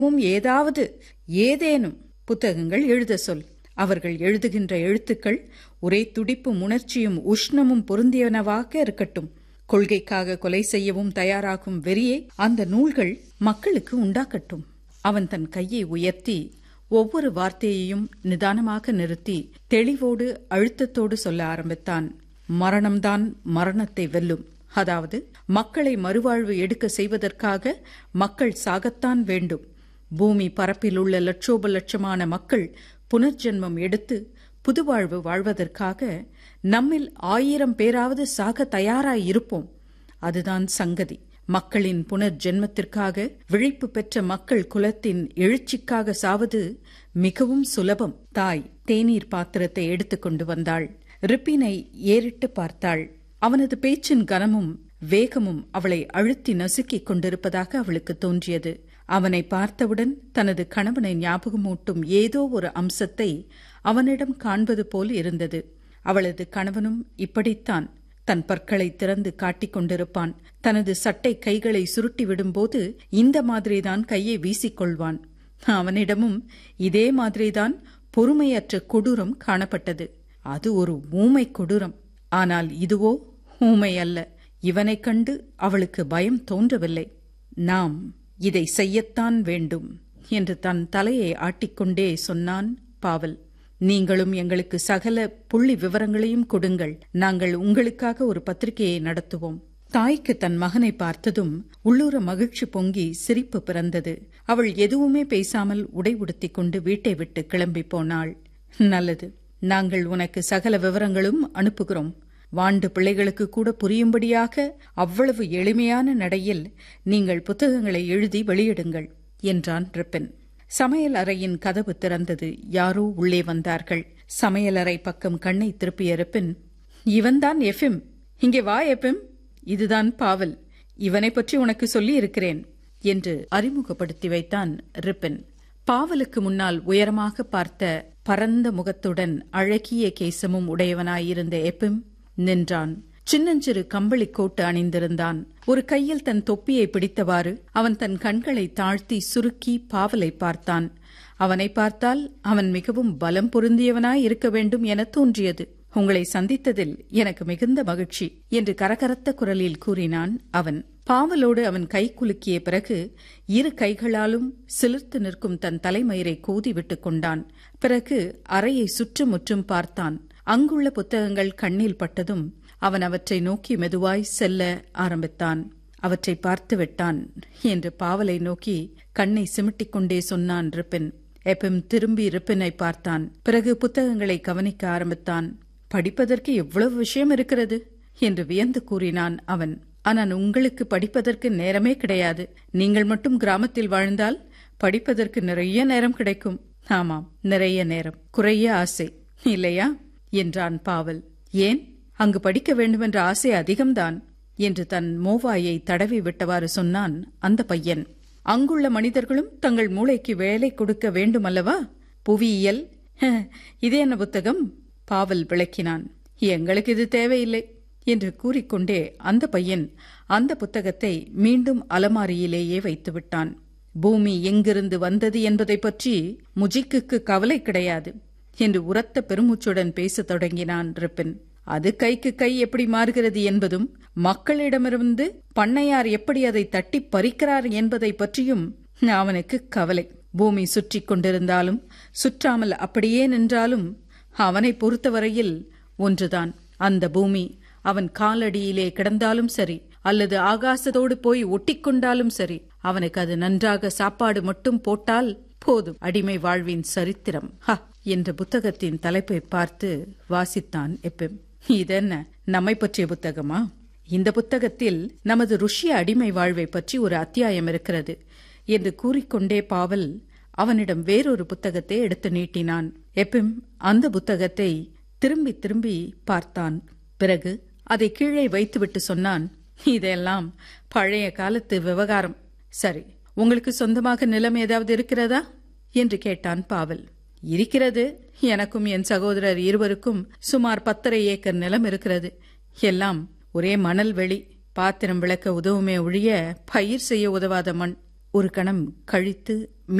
உம் ஏதாவது ஏதேனும் புத்தகங்கள் எழுத சொல் அவர்கள் எழுதுகின்ற எழுத்துக்கள் ஒரே துடிப்பும் உணர்ச்சியும் உஷ்ணமும் பொருந்தியனவாக இருக்கட்டும் கொள்கைக்காக கொலை செய்யவும் தயாராகும் வெறியை அந்த நூல்கள் மக்களுக்கு உண்டாக்கட்டும் அவன் தன் கையை உயர்த்தி ஒவ்வொரு வார்த்தையையும் நிதானமாக நிறுத்தி தெளிவோடு அழுத்தத்தோடு சொல்ல ஆரம்பித்தான் மரணம்தான் மரணத்தை வெல்லும் அதாவது மக்களை மறுவாழ்வு எடுக்க செய்வதற்காக மக்கள் சாகத்தான் வேண்டும் பூமி பரப்பில் உள்ள லட்சோப லட்சமான மக்கள் புனர்ஜென்மம் எடுத்து புதுவாழ்வு வாழ்வதற்காக நம்மில் ஆயிரம் பேராவது சாக தயாராய் இருப்போம் அதுதான் சங்கதி மக்களின் புனர்ஜென்மத்திற்காக விழிப்பு பெற்ற மக்கள் குலத்தின் எழுச்சிக்காக சாவது மிகவும் சுலபம் தாய் தேநீர் பாத்திரத்தை எடுத்துக்கொண்டு வந்தாள் ரிப்பினை ஏறிட்டு பார்த்தாள் அவனது பேச்சின் கனமும் வேகமும் அவளை அழுத்தி நசுக்கிக் கொண்டிருப்பதாக அவளுக்கு தோன்றியது அவனை பார்த்தவுடன் தனது கணவனை ஞாபகமூட்டும் ஏதோ ஒரு அம்சத்தை அவனிடம் காண்பது போல் இருந்தது அவளது கணவனும் இப்படித்தான் தன் பற்களை திறந்து காட்டிக் கொண்டிருப்பான் தனது சட்டை கைகளை சுருட்டி விடும்போது இந்த மாதிரிதான் கையை வீசிக்கொள்வான் அவனிடமும் இதே மாதிரிதான் பொறுமையற்ற கொடூரம் காணப்பட்டது அது ஒரு ஊமை கொடூரம் ஆனால் இதுவோ ஊமை அல்ல இவனைக் கண்டு அவளுக்கு பயம் தோன்றவில்லை நாம் இதை செய்யத்தான் வேண்டும் என்று தன் தலையை ஆட்டிக்கொண்டே சொன்னான் பாவல் நீங்களும் எங்களுக்கு சகல புள்ளி விவரங்களையும் கொடுங்கள் நாங்கள் உங்களுக்காக ஒரு பத்திரிகையை நடத்துவோம் தாய்க்கு தன் மகனை பார்த்ததும் உள்ளூர மகிழ்ச்சி பொங்கி சிரிப்பு பிறந்தது அவள் எதுவுமே பேசாமல் உடை உடுத்திக் கொண்டு வீட்டை விட்டு கிளம்பி போனாள் நல்லது நாங்கள் உனக்கு சகல விவரங்களும் அனுப்புகிறோம் வாண்டு பிள்ளைகளுக்கு கூட புரியும்படியாக அவ்வளவு எளிமையான நடையில் நீங்கள் புத்தகங்களை எழுதி வெளியிடுங்கள் என்றான் ரிப்பன் சமையல் அறையின் கதவு திறந்தது யாரோ உள்ளே வந்தார்கள் சமையலறை பக்கம் கண்ணை திருப்பிய ரிப்பின் இவன்தான் எஃபிம் இங்கே வா எஃபிம் இதுதான் பாவல் இவனை பற்றி உனக்கு சொல்லி இருக்கிறேன் என்று அறிமுகப்படுத்தி வைத்தான் ரிப்பின் பாவலுக்கு முன்னால் உயரமாக பார்த்த பரந்த முகத்துடன் அழகிய கேசமும் உடையவனாயிருந்த எப்பிம் நின்றான் சின்னஞ்சிறு கம்பளி கோட்டு அணிந்திருந்தான் ஒரு கையில் தன் தொப்பியை பிடித்தவாறு அவன் தன் கண்களை தாழ்த்தி சுருக்கி பாவலை பார்த்தான் அவனை பார்த்தால் அவன் மிகவும் பலம் பொருந்தியவனாய் இருக்க வேண்டும் என தோன்றியது உங்களை சந்தித்ததில் எனக்கு மிகுந்த மகிழ்ச்சி என்று கரகரத்த குரலில் கூறினான் அவன் பாவலோடு அவன் கை குலுக்கிய பிறகு இரு கைகளாலும் சிலிர்த்து நிற்கும் தன் தலைமயிரை கோதி விட்டுக் கொண்டான் பிறகு அறையை சுற்றுமுற்றும் பார்த்தான் அங்குள்ள புத்தகங்கள் கண்ணில் பட்டதும் அவன் அவற்றை நோக்கி மெதுவாய் செல்ல ஆரம்பித்தான் அவற்றை பார்த்து விட்டான் என்று பாவலை நோக்கி கண்ணை சிமிட்டிக் கொண்டே சொன்னான் ரிப்பின் எப்பிம் திரும்பி ரிப்பினை பார்த்தான் பிறகு புத்தகங்களை கவனிக்க ஆரம்பித்தான் படிப்பதற்கு எவ்வளவு விஷயம் இருக்கிறது என்று வியந்து கூறினான் அவன் ஆனால் உங்களுக்கு படிப்பதற்கு நேரமே கிடையாது நீங்கள் மட்டும் கிராமத்தில் வாழ்ந்தால் படிப்பதற்கு நிறைய நேரம் கிடைக்கும் ஆமாம் நிறைய நேரம் குறைய ஆசை இல்லையா என்றான் பாவல் ஏன் அங்கு படிக்க வேண்டுமென்ற ஆசை அதிகம்தான் என்று தன் மோவாயை தடவி விட்டவாறு சொன்னான் அந்த பையன் அங்குள்ள மனிதர்களும் தங்கள் மூளைக்கு வேலை கொடுக்க வேண்டுமல்லவா புவியியல் இது என்ன புத்தகம் பாவல் விளக்கினான் எங்களுக்கு இது தேவையில்லை என்று கூறிக்கொண்டே அந்த பையன் அந்த புத்தகத்தை மீண்டும் அலமாரியிலேயே வைத்துவிட்டான் பூமி எங்கிருந்து வந்தது என்பதை பற்றி முஜிக்குக்கு கவலை கிடையாது என்று உரத்த பெருமூச்சுடன் பேசத் தொடங்கினான் ரிப்பின் அது கைக்கு கை எப்படி மாறுகிறது என்பதும் மக்களிடமிருந்து பண்ணையார் எப்படி அதை தட்டி பறிக்கிறார் என்பதை பற்றியும் அவனுக்கு கவலை பூமி சுற்றி கொண்டிருந்தாலும் சுற்றாமல் அப்படியே நின்றாலும் அவனை பொறுத்தவரையில் ஒன்றுதான் அந்த பூமி அவன் காலடியிலே கிடந்தாலும் சரி அல்லது ஆகாசத்தோடு போய் ஒட்டிக்கொண்டாலும் சரி அவனுக்கு அது நன்றாக சாப்பாடு மட்டும் போட்டால் போதும் அடிமை வாழ்வின் சரித்திரம் ஹ என்ற புத்தகத்தின் தலைப்பை பார்த்து வாசித்தான் எப்பெம் இதென்ன நம்மை பற்றிய புத்தகமா இந்த புத்தகத்தில் நமது ருஷ்ய அடிமை வாழ்வை பற்றி ஒரு அத்தியாயம் இருக்கிறது என்று கூறிக்கொண்டே பாவல் அவனிடம் வேறொரு புத்தகத்தை எடுத்து நீட்டினான் எப்பிம் அந்த புத்தகத்தை திரும்பி திரும்பி பார்த்தான் பிறகு அதை கீழே வைத்துவிட்டு சொன்னான் இதெல்லாம் பழைய காலத்து விவகாரம் சரி உங்களுக்கு சொந்தமாக நிலம் ஏதாவது இருக்கிறதா என்று கேட்டான் பாவல் இருக்கிறது எனக்கும் என் சகோதரர் இருவருக்கும் சுமார் பத்தரை ஏக்கர் நிலம் இருக்கிறது எல்லாம் ஒரே மணல் வெளி பாத்திரம் விளக்க உதவுமே ஒழிய பயிர் செய்ய உதவாத மண் ஒரு கணம் கழித்து